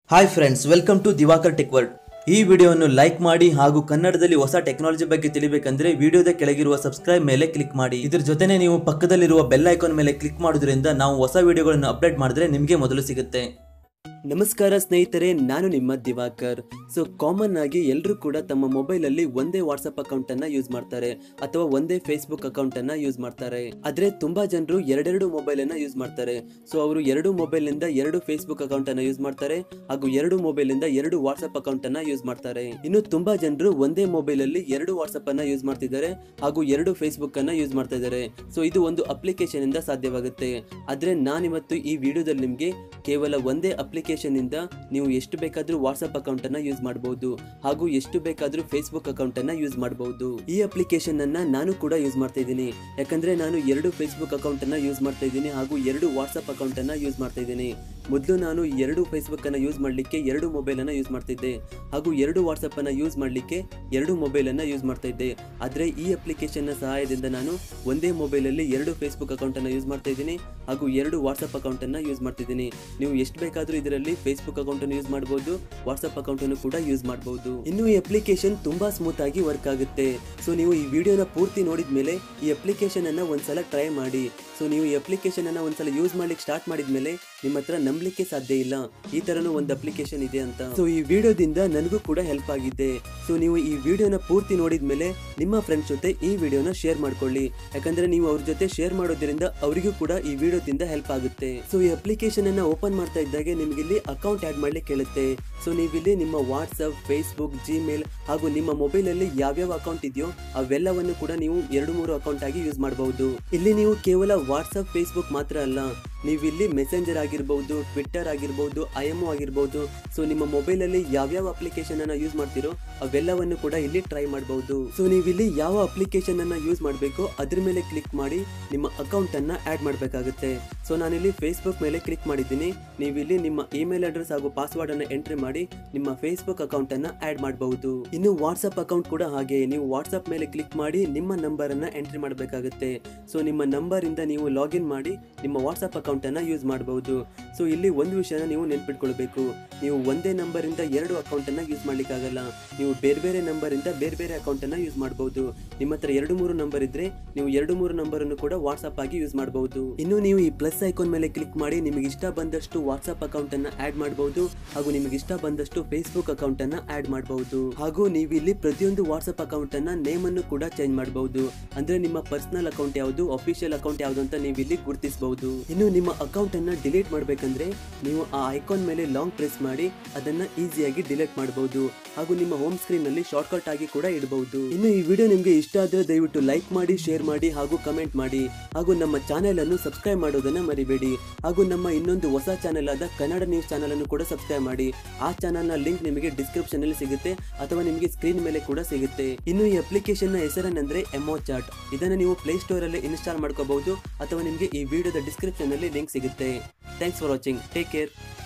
hi friends welcome to Diwakar tech world ಈ ವಿಡಿಯೋವನ್ನು like ಮಾಡಿ ಹಾಗೂ ಕನ್ನಡದಲ್ಲಿ ಹೊಸ ಟೆಕ್ನಾಲಜಿ ಬಗ್ಗೆ ತಿಳಿಬೇಕಂದ್ರೆ ವಿಡಿಯೋದ ಕೆಳಗಿರುವ ಸಬ್ಸ್ಕ್ರೈಬ್ ಮೇಲೆ ಕ್ಲಿಕ್ ಮಾಡಿ ಇದ್ರ ಜೊತೆನೆ ನೀವು ಪಕ್ಕದಲ್ಲಿರುವ ಬೆಲ್ ಐಕಾನ್ ಮೇಲೆ ಕ್ಲಿಕ್ ಮಾಡೋದ್ರಿಂದ ನಾವು ಹೊಸ ವಿಡಿಯೋಗಳನ್ನು ಅಪ್ಡೇಟ್ ಮಾಡಿದ್ರೆ ನಿಮಗೆ ಮೊದಲು ಸಿಗುತ್ತೆ ನಮಸ್ಕಾರ ಸ್ನೇಹಿತರೆ ನಾನು ನಿಮ್ಮ ದಿವಾಕರ್ ಸೊ ಕಾಮನ್ ಆಗಿ ಎಲ್ಲರೂ ಕೂಡ ತಮ್ಮ ಮೊಬೈಲಲ್ಲಿ ಒಂದೇ ವಾಟ್ಸಪ್ ಅಕೌಂಟ್ ಅನ್ನ ಯೂಸ್ ಮಾಡ್ತಾರೆ ಅಥವಾ ಒಂದೇ ಫೇಸ್ಬುಕ್ ಅಕೌಂಟ್ ಅನ್ನ ಯೂಸ್ ಮಾಡ್ತಾರೆ ಆದ್ರೆ ತುಂಬಾ ಜನರು ಎರಡೆರಡು ಮೊಬೈಲ್ ಅನ್ನ ಯೂಸ್ ಮಾಡ್ತಾರೆ ಸೊ ಅವರು ಎರಡು ಮೊಬೈಲ್ ನಿಂದ ಎರಡು ಫೇಸ್ಬುಕ್ ಅಕೌಂಟ್ ಅನ್ನ ಯೂಸ್ ಮಾಡ್ತಾರೆ ಹಾಗೂ ಎರಡು ಮೊಬೈಲ್ ಇಂದ ಎರಡು ವಾಟ್ಸ್ಆಪ್ ಅಕೌಂಟ್ ಅನ್ನ ಯೂಸ್ ಮಾಡ್ತಾರೆ ಇನ್ನು ತುಂಬಾ ಜನರು ಒಂದೇ ಮೊಬೈಲ್ ಅಲ್ಲಿ ಎರಡು ವಾಟ್ಸ್ಆಪ್ ಅನ್ನ ಯೂಸ್ ಮಾಡ್ತಿದ್ದಾರೆ ಹಾಗೂ ಎರಡು ಫೇಸ್ಬುಕ್ ಅನ್ನ ಯೂಸ್ ಮಾಡ್ತಾ ಇದ್ದಾರೆ ಸೊ ಇದು ಒಂದು ಅಪ್ಲಿಕೇಶನ್ ಇಂದ ಸಾಧ್ಯವಾಗುತ್ತೆ ಆದ್ರೆ ನಾನಿವತ್ತು ಈ ವಿಡಿಯೋದಲ್ಲಿ ನಿಮಗೆ ಕೇವಲ ಒಂದೇ ಅಪ್ಲಿಕೇಶನ್ ಇಂದ ನೀವು ಎಷ್ಟು ಬೇಕಾದ್ರೂ ವಾಟ್ಸ್ಆಪ್ ಅಕೌಂಟ್ ಅನ್ನ ಯೂಸ್ ಮಾಡಬಹುದು ಹಾಗೂ ಎಷ್ಟು ಬೇಕಾದ್ರೂ ಫೇಸ್ಬುಕ್ ಅಕೌಂಟ್ ಅನ್ನ ಯೂಸ್ ಮಾಡಬಹುದು ಈ ಅಪ್ಲಿಕೇಶನ್ ಅನ್ನ ನಾನು ಕೂಡ ಯೂಸ್ ಮಾಡ್ತಾ ಇದ್ದೀನಿ ಯಾಕಂದ್ರೆ ನಾನು ಎರಡು ಫೇಸ್ಬುಕ್ ಅಕೌಂಟ್ ಅನ್ನ ಯೂಸ್ ಮಾಡ್ತಾ ಇದ್ದೀನಿ ಹಾಗೂ ಎರಡು ವಾಟ್ಸ್ಆಪ್ ಅಕೌಂಟ್ ಅನ್ನ ಯೂಸ್ ಮಾಡ್ತಾ ಇದ್ದೀನಿ ಮೊದಲು ನಾನು ಎರಡು ಫೇಸ್ಬುಕ್ ಅನ್ನ ಯೂಸ್ ಮಾಡಲಿಕ್ಕೆ ಎರಡು ಮೊಬೈಲ್ ಅನ್ನ ಯೂಸ್ ಮಾಡ್ತಿದ್ದೆ ಹಾಗೂ ಎರಡು ವಾಟ್ಸಪ್ ಅನ್ನ ಯೂಸ್ ಮಾಡಲಿಕ್ಕೆ ಎರಡು ಮೊಬೈಲ್ ಅನ್ನ ಯೂಸ್ ಮಾಡ್ತಾ ಇದ್ದೆ ಆದ್ರೆ ಈ ಅಪ್ಲಿಕೇಶನ್ ನ ಸಹಾಯದಿಂದ ನಾನು ಒಂದೇ ಮೊಬೈಲ್ ಅಲ್ಲಿ ಎರಡು ಫೇಸ್ಬುಕ್ ಅಕೌಂಟ್ ಅನ್ನ ಯೂಸ್ ಮಾಡ್ತಾ ಇದ್ದೀನಿ ಹಾಗೂ ಎರಡು ವಾಟ್ಸಪ್ ಅಕೌಂಟ್ ಅನ್ನ ಯೂಸ್ ಮಾಡ್ತಿದ್ದೀನಿ ನೀವು ಎಷ್ಟು ಬೇಕಾದ್ರೂ ಇದರಲ್ಲಿ ಫೇಸ್ಬುಕ್ ಅಕೌಂಟ್ ಅನ್ನು ಯೂಸ್ ಮಾಡಬಹುದು ವಾಟ್ಸಪ್ ಅಕೌಂಟ್ ಅನ್ನು ಕೂಡ ಯೂಸ್ ಮಾಡಬಹುದು ಇನ್ನು ಈ ಅಪ್ಲಿಕೇಶನ್ ತುಂಬಾ ಸ್ಮೂತ್ ಆಗಿ ವರ್ಕ್ ಆಗುತ್ತೆ ಸೊ ನೀವು ಈ ವಿಡಿಯೋನ ಪೂರ್ತಿ ನೋಡಿದ ಮೇಲೆ ಈ ಅಪ್ಲಿಕೇಶನ್ ಅನ್ನ ಒಂದ್ಸಲ ಟ್ರೈ ಮಾಡಿ ಸೊ ನೀವು ಈ ಅಪ್ಲಿಕೇಶನ್ ಅನ್ನ ಒಂದ್ಸಲ ಯೂಸ್ ಮಾಡ್ಲಿಕ್ಕೆ ಸ್ಟಾರ್ಟ್ ಮಾಡಿದ್ಮೇಲೆ ನಿಮ್ಮ ಹತ್ರ ನಂಬಲಿಕ್ಕೆ ಸಾಧ್ಯ ಇಲ್ಲ ಈ ತರನು ಒಂದು ಅಪ್ಲಿಕೇಶನ್ ಇದೆ ಅಂತ ಸೊ ಈ ವಿಡಿಯೋದಿಂದ ನನಗೂ ಕೂಡ ಹೆಲ್ಪ್ ಆಗಿದೆ ಸೊ ನೀವು ಈ ವಿಡಿಯೋನ ಪೂರ್ತಿ ನೋಡಿದ್ಮೇಲೆ ನಿಮ್ಮ ಫ್ರೆಂಡ್ಸ್ ಜೊತೆ ಈ ವಿಡಿಯೋನ ಶೇರ್ ಮಾಡ್ಕೊಳ್ಳಿ ಯಾಕಂದ್ರೆ ನೀವು ಅವ್ರ ಜೊತೆ ಶೇರ್ ಮಾಡೋದ್ರಿಂದ ಅವರಿಗೂ ಕೂಡ ಈ ವಿಡಿಯೋದಿಂದ ಹೆಲ್ಪ್ ಆಗುತ್ತೆ ಸೊ ಈ ಅಪ್ಲಿಕೇಶನ್ ಅನ್ನ ಓಪನ್ ಮಾಡ್ತಾ ಇದ್ದಾಗೆ ನಿಮ್ಗೆ ಇಲ್ಲಿ ಅಕೌಂಟ್ ಆಡ್ ಮಾಡ್ಲಿಕ್ಕೆ ಕೇಳುತ್ತೆ ಸೊ ನೀವಿಲ್ಲಿ ನಿಮ್ಮ ವಾಟ್ಸಪ್ ಫೇಸ್ಬುಕ್ ಜಿಮೇಲ್ ಹಾಗೂ ನಿಮ್ಮ ಮೊಬೈಲ್ ಅಲ್ಲಿ ಯಾವ್ಯಾವ ಅಕೌಂಟ್ ಇದೆಯೋ ಅವೆಲ್ಲವನ್ನು ಕೂಡ ನೀವು ಎರಡು ಮೂರು ಅಕೌಂಟ್ ಆಗಿ ಯೂಸ್ ಮಾಡಬಹುದು ಇಲ್ಲಿ ನೀವು ಕೇವಲ ವಾಟ್ಸಪ್ ಫೇಸ್ಬುಕ್ ಮಾತ್ರ ಅಲ್ಲ ನೀವಿಲ್ಲಿ ಮೆಸೆಂಜರ್ ಆಗಿರ್ಬಹುದು ಟ್ವಿಟ್ಟರ್ ಆಗಿರ್ಬಹುದು ಐ ಎಮ್ ಆಗಿರ್ಬಹುದು ಸೊ ನಿಮ್ಮ ಮೊಬೈಲ್ ಅಲ್ಲಿ ಯಾವ್ಯಾವ ಅಪ್ಲಿಕೇಶನ್ ಅನ್ನ ಯೂಸ್ ಮಾಡ್ತಿರೋ ಅವೆಲ್ಲವನ್ನು ಕೂಡ ಇಲ್ಲಿ ಟ್ರೈ ಮಾಡಬಹುದು ಸೊ ನೀವಿಲ್ಲಿ ಯಾವ ಅಪ್ಲಿಕೇಶನ್ ಅನ್ನ ಯೂಸ್ ಮಾಡಬೇಕು ಅದ್ರ ಮೇಲೆ ಕ್ಲಿಕ್ ಮಾಡಿ ನಿಮ್ಮ ಅಕೌಂಟ್ ಅನ್ನ ಆಡ್ ಮಾಡಬೇಕಾಗುತ್ತೆ ಸೊ ನಾನಿಲ್ಲಿ ಫೇಸ್ಬುಕ್ ಮೇಲೆ ಕ್ಲಿಕ್ ಮಾಡಿದ್ದೀನಿ ನೀವಿಲ್ಲಿ ನಿಮ್ಮ ಇಮೇಲ್ ಅಡ್ರೆಸ್ ಹಾಗೂ ಪಾಸ್ವರ್ಡ್ ಅನ್ನ ಎಂಟ್ರಿ ಮಾಡಿ ನಿಮ್ಮ ಫೇಸ್ಬುಕ್ ಅಕೌಂಟ್ ಅನ್ನ ಆಡ್ ಮಾಡಬಹುದು ಇನ್ನು ವಾಟ್ಸ್ಆಪ್ ಅಕೌಂಟ್ ಕೂಡ ಹಾಗೆ ನೀವು ವಾಟ್ಸ್ಆಪ್ ಮೇಲೆ ಕ್ಲಿಕ್ ಮಾಡಿ ನಿಮ್ಮ ನಂಬರ್ ಅನ್ನ ಎಂಟ್ರಿ ಮಾಡಬೇಕಾಗುತ್ತೆ ಸೊ ನಿಮ್ಮ ನಂಬರ್ ಇಂದ ನೀವು ಲಾಗಿನ್ ಮಾಡಿ ನಿಮ್ಮ ವಾಟ್ಸ್ಆಪ್ ಅಕೌಂಟ್ ಅನ್ನ ಯೂಸ್ ಮಾಡಬಹುದು ಸೊ ಇಲ್ಲಿ ಒಂದು ವಿಷಯನ ನೀವು ನೆನ್ಪಿಟ್ಕೊಳ್ಬೇಕು ನೀವು ಒಂದೇ ನಂಬರ್ ಇಂದ ಎರಡು ಅಕೌಂಟ್ ಅನ್ನ ಯೂಸ್ ಮಾಡ್ಲಿಕ್ಕಾಗಲ್ಲ ನೀವು ಬೇರೆ ಬೇರೆ ನಂಬರ್ ಇಂದ ಬೇರೆ ಬೇರೆ ಅಕೌಂಟ್ ಅನ್ನ ಯೂಸ್ ಮಾಡಬಹುದು ನಿಮ್ಮ ಹತ್ರ ಎರಡು ಮೂರು ನಂಬರ್ ಇದ್ರೆ ನೀವು ಎರಡು ಮೂರು ನಂಬರ್ ಅನ್ನು ಕೂಡ ವಾಟ್ಸ್ಆಪ್ ಆಗಿ ಯೂಸ್ ಮಾಡಬಹುದು ಇನ್ನು ನೀವು ಈ ಪ್ಲಸ್ ಐಕಾನ್ ಮೇಲೆ ಕ್ಲಿಕ್ ಮಾಡಿ ನಿಮಗೆ ಇಷ್ಟ ಬಂದಷ್ಟು ವಾಟ್ಸ್ಆಪ್ ಅಕೌಂಟ್ ಅನ್ನ ಆಡ್ ಮಾಡಬಹುದು ಹಾಗೂ ನಿಮಗೆ ಇಷ್ಟ ಬಂದಷ್ಟು ಫೇಸ್ಬುಕ್ ಅಕೌಂಟ್ ಅನ್ನ ಆಡ್ ಮಾಡಬಹುದು ಹಾಗೂ ನೀವು ಇಲ್ಲಿ ಪ್ರತಿಯೊಂದು ವಾಟ್ಸ್ಆಪ್ ಅಕೌಂಟ್ ಅನ್ನ ನೇಮ್ ಅನ್ನು ಕೂಡ ಚೇಂಜ್ ಮಾಡಬಹುದು ಅಂದ್ರೆ ನಿಮ್ಮ ಪರ್ಸನಲ್ ಅಕೌಂಟ್ ಯಾವುದು ಅಫಿಷಿಯಲ್ ಅಕೌಂಟ್ ಯಾವುದು ಅಂತ ನೀವು ಇಲ್ಲಿ ಗುರುತಿಸಬಹುದು ಇನ್ನು ನಿಮ್ಮ ಅಕೌಂಟ್ ಅನ್ನ ಡಿಲೀಟ್ ಮಾಡಬೇಕಂದ್ರೆ ನೀವು ಆ ಐಕಾನ್ ಮೇಲೆ ಲಾಂಗ್ ಪ್ರೆಸ್ ಮಾಡಿ ಅದನ್ನ ಈಸಿಯಾಗಿ ಡಿಲೀಟ್ ಮಾಡಬಹುದು ಹಾಗೂ ನಿಮ್ಮ ಹೋಮ್ ಸ್ಕ್ರೀನ್ ನಲ್ಲಿ ಶಾರ್ಟ್ಕಟ್ ಆಗಿ ಕೂಡ ಇಡಬಹುದು ಇನ್ನು ಈ ವಿಡಿಯೋ ನಿಮಗೆ ಇಷ್ಟ ಆದ್ರೆ ದಯವಿಟ್ಟು ಲೈಕ್ ಮಾಡಿ ಶೇರ್ ಮಾಡಿ ಹಾಗೂ ಕಮೆಂಟ್ ಮಾಡಿ ಹಾಗೂ ನಮ್ಮ ಚಾನೆಲ್ ಅನ್ನು ಸಬ್ಸ್ಕ್ರೈಬ್ ಮಾಡೋದನ್ನ ಮರಿಬೇಡಿ ಹಾಗೂ ನಮ್ಮ ಇನ್ನೊಂದು ಹೊಸ ಚಾನೆಲ್ ಆದ ಕನ್ನಡ ನ್ಯೂಸ್ ಚಾನೆಲ್ ಅನ್ನು ಕೂಡ ಸಬ್ಸ್ಕ್ರೈಬ್ ಮಾಡಿ ಆ ಚಾನೆಲ್ ನ ಲಿಂಕ್ ನಿಮಗೆ ಡಿಸ್ಕ್ರಿಪ್ಷನ್ ಅಲ್ಲಿ ಸಿಗುತ್ತೆ ಅಥವಾ ನಿಮಗೆ ಸ್ಕ್ರೀನ್ ಮೇಲೆ ಕೂಡ ಸಿಗುತ್ತೆ ಇನ್ನು ಈ ಅಪ್ಲಿಕೇಶನ್ ನ ಹೆಸರೇನೆಂದ್ರೆ ಎಮೋ ಚಾಟ್ ಇದನ್ನ ನೀವು ಪ್ಲೇ ಸ್ಟೋರ್ ಅಲ್ಲಿ ಇನ್ಸ್ಟಾಲ್ ಮಾಡ್ಕೋಬಹುದು ಅಥವಾ ನಿಮಗೆ ಈ ವಿಡಿಯೋದ ಡಿಸ್ಕ್ರಿಪ್ಷನ್ ಅಲ್ಲಿ ಲಿಂಕ್ ಸಿಗುತ್ತೆ thanks for watching take care